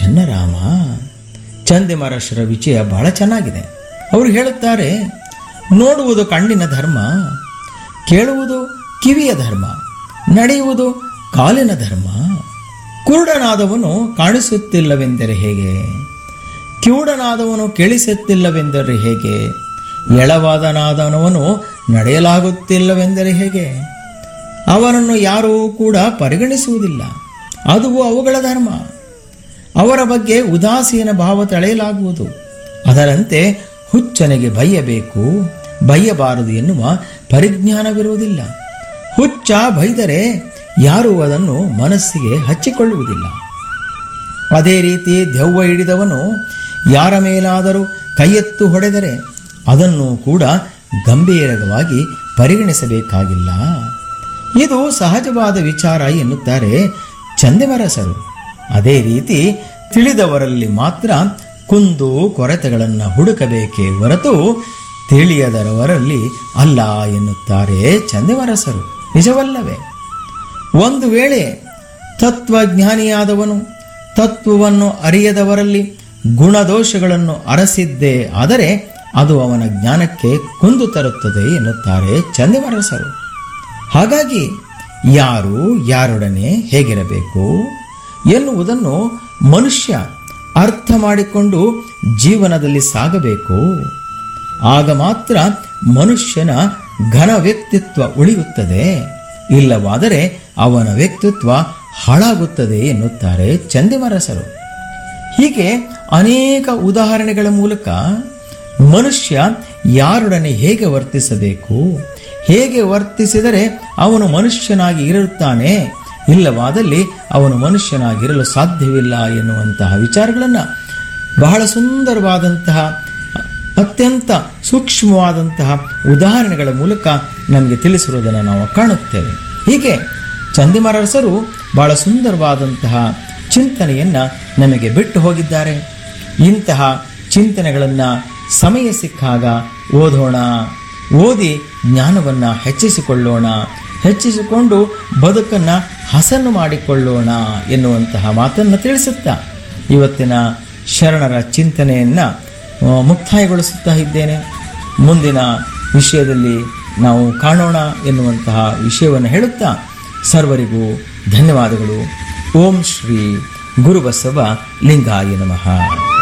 ಚೆನ್ನರಾಮ ಚಂದಿಮರಶರ ವಿಷಯ ಬಹಳ ಚೆನ್ನಾಗಿದೆ ಅವರು ಹೇಳುತ್ತಾರೆ ನೋಡುವುದು ಕಣ್ಣಿನ ಧರ್ಮ ಕೇಳುವುದು ಕಿವಿಯ ಧರ್ಮ ನಡೆಯುವುದು ಕಾಲಿನ ಧರ್ಮ ಕುರುಡನಾದವನು ಕಾಣಿಸುತ್ತಿಲ್ಲವೆಂದರೆ ಹೇಗೆ ಕಿವುಡನಾದವನು ಕೇಳಿಸುತ್ತಿಲ್ಲವೆಂದರೆ ಹೇಗೆ ಎಳವಾದನಾದವನು ನಡೆಯಲಾಗುತ್ತಿಲ್ಲವೆಂದರೆ ಹೇಗೆ ಅವನನ್ನು ಯಾರೂ ಕೂಡ ಪರಿಗಣಿಸುವುದಿಲ್ಲ ಅದು ಅವುಗಳ ಧರ್ಮ ಅವರ ಬಗ್ಗೆ ಉದಾಸೀನ ಭಾವ ತಳೆಯಲಾಗುವುದು ಅದರಂತೆ ಹುಚ್ಚನಿಗೆ ಬಯ್ಯಬೇಕು ಬಯ್ಯಬಾರದು ಎನ್ನುವ ಪರಿಜ್ಞಾನವಿರುವುದಿಲ್ಲ ಹುಚ್ಚ ಬೈದರೆ ಯಾರೂ ಅದನ್ನು ಮನಸ್ಸಿಗೆ ಹಚ್ಚಿಕೊಳ್ಳುವುದಿಲ್ಲ ಅದೇ ರೀತಿ ದೆವ್ವ ಹಿಡಿದವನು ಯಾರ ಮೇಲಾದರೂ ಕೈಯೆತ್ತು ಹೊಡೆದರೆ ಅದನ್ನು ಕೂಡ ಗಂಭೀರವಾಗಿ ಪರಿಗಣಿಸಬೇಕಾಗಿಲ್ಲ ಇದು ಸಹಜವಾದ ವಿಚಾರ ಎನ್ನುತ್ತಾರೆ ಚಂದಿಮರಸರು ಅದೇ ರೀತಿ ತಿಳಿದವರಲ್ಲಿ ಮಾತ್ರ ಕುಂದು ಕೊರತೆಗಳನ್ನು ಹುಡುಕಬೇಕೇ ಹೊರತು ತಿಳಿಯದರವರಲ್ಲಿ ಅಲ್ಲ ಎನ್ನುತ್ತಾರೆ ಚಂದಿಮರಸರು ನಿಜವಲ್ಲವೇ ಒಂದು ವೇಳೆ ತತ್ವಜ್ಞಾನಿಯಾದವನು ತತ್ವವನ್ನು ಅರಿಯದವರಲ್ಲಿ ಗುಣದೋಷಗಳನ್ನು ಅರಸಿದ್ದೇ ಆದರೆ ಅದು ಅವನ ಜ್ಞಾನಕ್ಕೆ ಕುಂದು ತರುತ್ತದೆ ಎನ್ನುತ್ತಾರೆ ಚಂದಿಮರಸರು ಹಾಗಾಗಿ ಯಾರು ಯಾರೊಡನೆ ಹೇಗಿರಬೇಕು ಎನ್ನುವುದನ್ನು ಮನುಷ್ಯ ಅರ್ಥ ಮಾಡಿಕೊಂಡು ಜೀವನದಲ್ಲಿ ಸಾಗಬೇಕು ಆಗ ಮಾತ್ರ ಮನುಷ್ಯನ ಘನ ವ್ಯಕ್ತಿತ್ವ ಉಳಿಯುತ್ತದೆ ಇಲ್ಲವಾದರೆ ಅವನ ವ್ಯಕ್ತಿತ್ವ ಹಾಳಾಗುತ್ತದೆ ಎನ್ನುತ್ತಾರೆ ಚಂದಿಮರಸರು ಹೀಗೆ ಅನೇಕ ಉದಾಹರಣೆಗಳ ಮೂಲಕ ಮನುಷ್ಯ ಯಾರೊಡನೆ ಹೇಗೆ ವರ್ತಿಸಬೇಕು ಹೇಗೆ ವರ್ತಿಸಿದರೆ ಅವನು ಮನುಷ್ಯನಾಗಿ ಇರುತ್ತಾನೆ ಇಲ್ಲವಾದಲ್ಲಿ ಅವನು ಮನುಷ್ಯನಾಗಿರಲು ಸಾಧ್ಯವಿಲ್ಲ ಎನ್ನುವಂತಹ ವಿಚಾರಗಳನ್ನು ಬಹಳ ಸುಂದರವಾದಂತಹ ಅತ್ಯಂತ ಸೂಕ್ಷ್ಮವಾದಂತಹ ಉದಾಹರಣೆಗಳ ಮೂಲಕ ನಮಗೆ ತಿಳಿಸಿರುವುದನ್ನು ನಾವು ಕಾಣುತ್ತೇವೆ ಹೀಗೆ ಚಂದಿಮರಸರು ಬಹಳ ಸುಂದರವಾದಂತಹ ಚಿಂತನೆಯನ್ನು ನಮಗೆ ಬಿಟ್ಟು ಹೋಗಿದ್ದಾರೆ ಇಂತಹ ಚಿಂತನೆಗಳನ್ನು ಸಮಯ ಸಿಕ್ಕಾಗ ಓದೋಣ ಓದಿ ಜ್ಞಾನವನ್ನು ಹೆಚ್ಚಿಸಿಕೊಳ್ಳೋಣ ಹೆಚ್ಚಿಸಿಕೊಂಡು ಬದುಕನ್ನು ಹಸನು ಮಾಡಿಕೊಳ್ಳೋಣ ಎನ್ನುವಂತಹ ಮಾತನ್ನು ತಿಳಿಸುತ್ತಾ ಇವತ್ತಿನ ಶರಣರ ಚಿಂತನೆಯನ್ನು ಆ, ಮುಕ್ತಾಯಗೊಳಿಸುತ್ತಾ ಇದ್ದೇನೆ ಮುಂದಿನ ವಿಷಯದಲ್ಲಿ ನಾವು ಕಾಣೋಣ ಎನ್ನುವಂತಹ ವಿಷಯವನ್ನು ಹೇಳುತ್ತಾ ಸರ್ವರಿಗೂ ಧನ್ಯವಾದಗಳು ಓಂ ಶ್ರೀ ಗುರುಬಸವ ಲಿಂಗಾಯ ನಮಃ